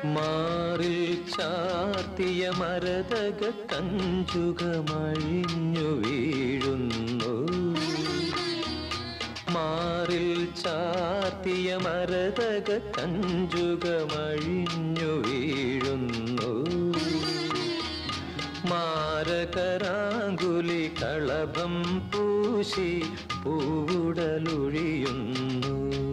മാറിൽ ചാത്തിയ മരതക കഞ്ചുകമഴിഞ്ഞു വീഴുന്നു മാറിൽ ചാത്തിയ മരതക കഞ്ചുകമഴിഞ്ഞു വീഴുന്നു മാരകരാങ്കുലി കളഭം പൂശി പൂവുടലൊഴിയുന്നു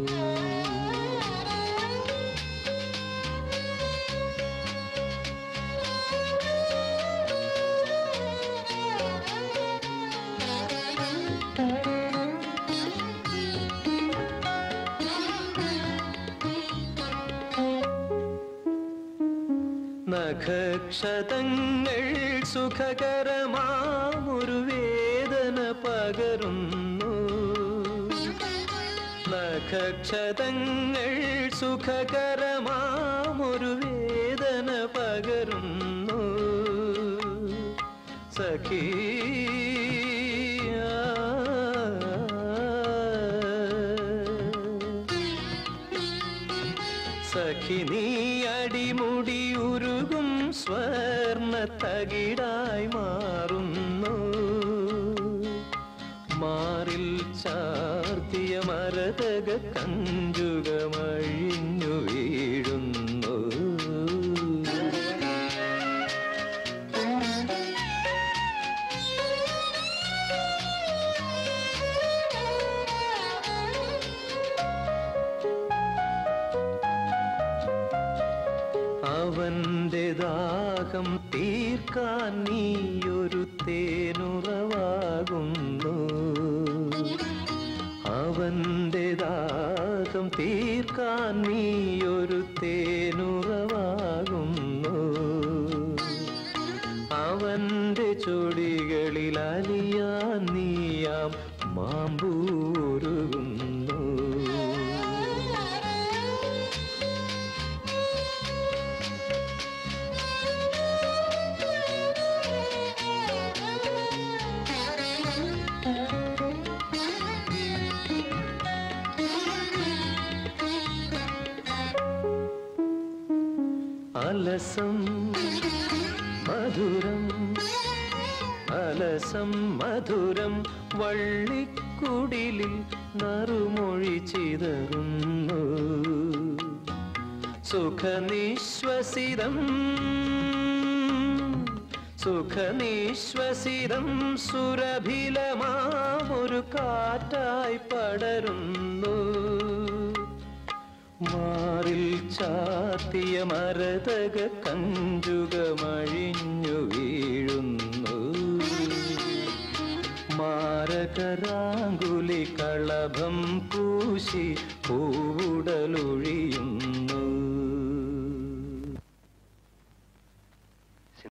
നഖക്ഷതങ്ങൾ സുഖകരമാമൊരു വേദന പകരുന്നു നഖക്ഷതങ്ങൾ സുഖകരമാമൊരു വേദന പകരുന്നു സഖീ സഖി നീ അടിമുടി ഉരുകും സ്വർണ തകിടായി മാറുന്നു മാറിൽ ചാർത്തിയ മരതക കഞ്ചുകമഴിഞ്ഞു വീഴുന്നു അവന്റെ ദാഹം തീർക്കാൻ നീയൊരു തേനുറവാകുന്നു അവന്റെ ദാഹം തീർക്കാൻ നീയൊരു തേനുറവാകുന്നു അവന്റെ ചൊടികളിൽ അലിയാൻ നീയാം മാമ്പൂരുകുന്നു അലസം മധുരം അലസം മധുരം വള്ളിക്കുടിലിൽ നറുമൊഴി ചിതറുന്നു സുഖനിശ്വസിതം സുഖനിശ്വസിതം സുരഭിലമാമൊരു കാറ്റായി പടരുന്നു മാറിൽ ചാത്തിയ മരതക കഞ്ചുകമഴിഞ്ഞു വീഴുന്നു മാരകരാങ്കുലി കളഭം പൂശി പൂവുടലൊഴിയുന്നു